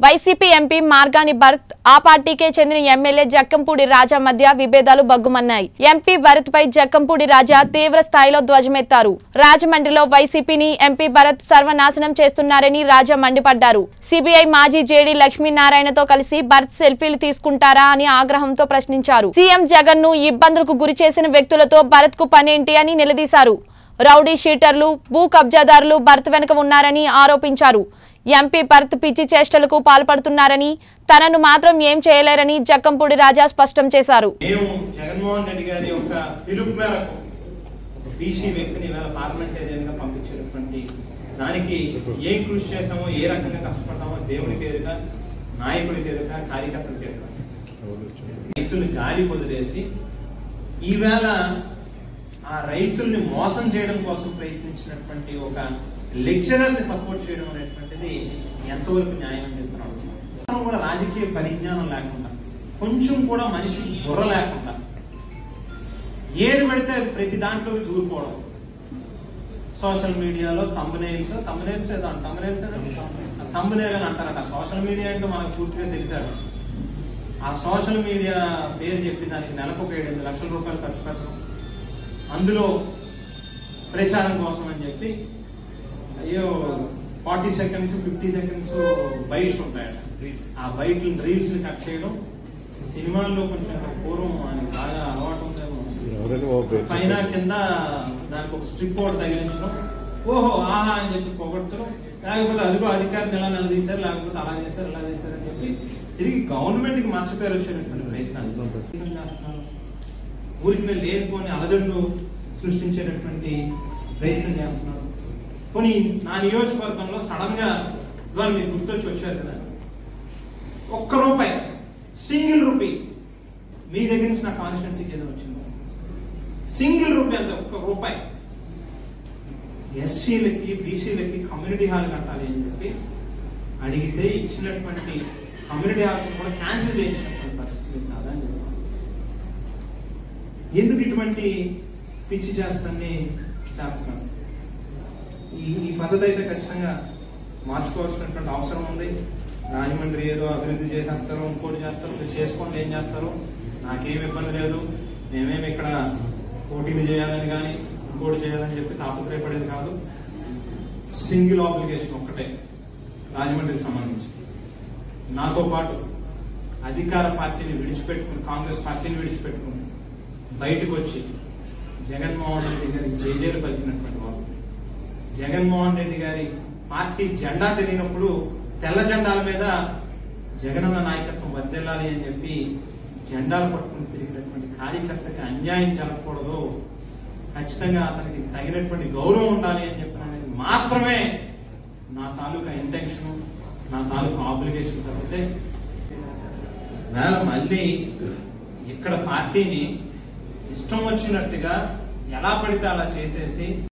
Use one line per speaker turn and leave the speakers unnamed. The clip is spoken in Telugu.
వైసీపీ ఎంపీ మార్గాని భరత్ ఆ పార్టీకే చెందిన ఎమ్మెల్యే జక్కంపూడి రాజా మధ్య విభేదాలు బగ్గుమన్నాయి ఎంపీ భరత్ పై జక్కంపూడి రాజా తీవ్ర స్థాయిలో ధ్వజమెత్తారు రాజమండ్రిలో వైసీపీని ఎంపీ భరత్ సర్వనాశనం చేస్తున్నారని రాజా మండిపడ్డారు సిబిఐ మాజీ జేడీ లక్ష్మీనారాయణతో కలిసి భరత్ సెల్ఫీలు తీసుకుంటారా అని ఆగ్రహంతో ప్రశ్నించారు సీఎం జగన్ ను ఇబ్బందులకు గురి చేసిన వ్యక్తులతో భరత్ కు పనేంటి అని నిలదీశారు రౌడీ షీటర్లు భూ కబ్జాదారులు భరత్ వెనుక ఉన్నారని ఆరోపించారు ఎంపీ భరత్ పిచ్చి చేష్టలకు పాల్పడుతున్నారని తనను మాత్రం ఏం చేయలేరని జక్కంపూడి రాజా స్పష్టం చేశారు
మేము జగన్మోహన్ రెడ్డి గారి యొక్క పిలుపు మేరకు ఒక బీసీ వ్యక్తిని ఇవాళ పార్లమెంటేరియన్ గా పంపించేటటువంటి దానికి ఏం కృషి చేసామో ఏ రకంగా కష్టపడ్డామో దేవుడికి ఎదురుగా నాయకుడికి ఎదురుగా కార్యకర్తలకు ఎదురుగా రైతులు గాలి వదిలేసి ఈవేళ ఆ రైతుల్ని మోసం చేయడం కోసం ప్రయత్నించినటువంటి ఒక లెక్చరర్ ని సపోర్ట్ చేయడం అనేటువంటిది ఎంతవరకు న్యాయం అని చెప్పి అడుగుతున్నాం కూడా రాజకీయ పరిజ్ఞానం లేకుండా కొంచెం కూడా మనిషి బుర్ర లేకుండా ఏది పడితే అది ప్రతి దాంట్లోకి దూరిపోవడం సోషల్ మీడియాలో తమ్మునేల్స్ తమ్మునేల్స్ ఏదో తమ్మునేల్స్ తమ్మునేల్ అని అంటారట సోషల్ మీడియా అంటే మనకు పూర్తిగా తెలిసాడు ఆ సోషల్ మీడియా పేరు చెప్పి దానికి నెలకు ఒక ఏడు లక్షల రూపాయలు ఖర్చు పెట్టడం అందులో ప్రచారం కోసం అని చెప్పి అయ్యో forty seconds fifty seconds bites ఉంటాయట ఆ బైట్ రీల్స్ ని కట్ చేయడం సినిమాల్లో కొంచెం పూర్వం ఆయనకి బాగా అలవాటు ఉందేమో
ఎవరైనా ఓ పేరు
పైన కింద దానికి ఒక స్ట్రిప్ ఒకటి తగిలించడం ఓహో ఆహా అని చెప్పి పొగడతారు లేకపోతే అదిగో అధికారిని ఎలా నిలదీశారు లేకపోతే అలా చేశారు ఇలా చేశారు అని చెప్పి తిరిగి గవర్నమెంట్ కి మచ్చ పేరు వచ్చేటటువంటి ప్రయత్నాలు ఏం చేస్తున్నారు ఊరికి మీద లేనిపోని అలజడులు సృష్టించేటటువంటి ప్రయత్నం చేస్తున్నారు పోనీ నా నియోజకవర్గంలో సడన్ గా ఇవాళ మీరు గుర్తొచ్చి వచ్చారు కదా ఒక్క రూపాయి సింగిల్ రూపీ మీ దగ్గర నుంచి నా కాన్స్టిట్యున్సీకి ఏదో వచ్చిందో సింగిల్ రూపీ అంత ఒక్క రూపాయి ఎస్సీలకి బీసీలకి కమ్యూనిటీ హాల్ కట్టాలి అని చెప్పి అడిగితే ఇచ్చినటువంటి కమ్యూనిటీ హాల్స్ కూడా క్యాన్సిల్ చేయించినటువంటి పరిస్థితి కాదా అని చెప్పాను ఎందుకు ఇటువంటి పిచ్చి చేస్తాన్ని చేస్తున్నాను ఈ ఈ పద్ధతి అయితే ఖచ్చితంగా మార్చుకోవాల్సినటువంటి అవసరం ఉంది రాజమండ్రి ఏదో అభివృద్ధి చేసేస్తారు ఇంకోటి చేస్తారు మీరు చేసుకోండి ఏం చేస్తారు నాకేం ఇబ్బంది లేదు మేమేమి ఇక్కడ పోటీలు చేయాలని కానీ ఇంకోటి చేయాలని చెప్పి తాపత్రయపడేది కాదు సింగిల్ ఆబ్లిగేషన్ ఒక్కటే రాజమండ్రికి సంబంధించి నాతో పాటు అధికార పార్టీని విడిచిపెట్టుకుని కాంగ్రెస్ పార్టీని విడిచిపెట్టుకుని బయటకు వచ్చి జగన్మోహన్ రెడ్డి గారికి జైజేలు పలికినటువంటి వారు జగన్మోహన్ రెడ్డి గారి పార్టీ జెండా తెలియనప్పుడు తెల్ల జెండాల మీద జగనన్న నాయకత్వం వర్దిల్లాలి అని చెప్పి జెండాలు పట్టుకుని తిరిగినటువంటి కార్యకర్తకి అన్యాయం జరగకూడదు ఖచ్చితంగా అతనికి తగినటువంటి గౌరవం ఉండాలి అని చెప్పిన అనేది మాత్రమే నా తాలూకా ఇంటెన్షన్ నా తాలూకా ఆబ్లిగేషన్ తప్పితే వేళ మళ్ళీ ఇక్కడ పార్టీని ఇష్టం వచ్చినట్టుగా ఎలా పడితే అలా చేసేసి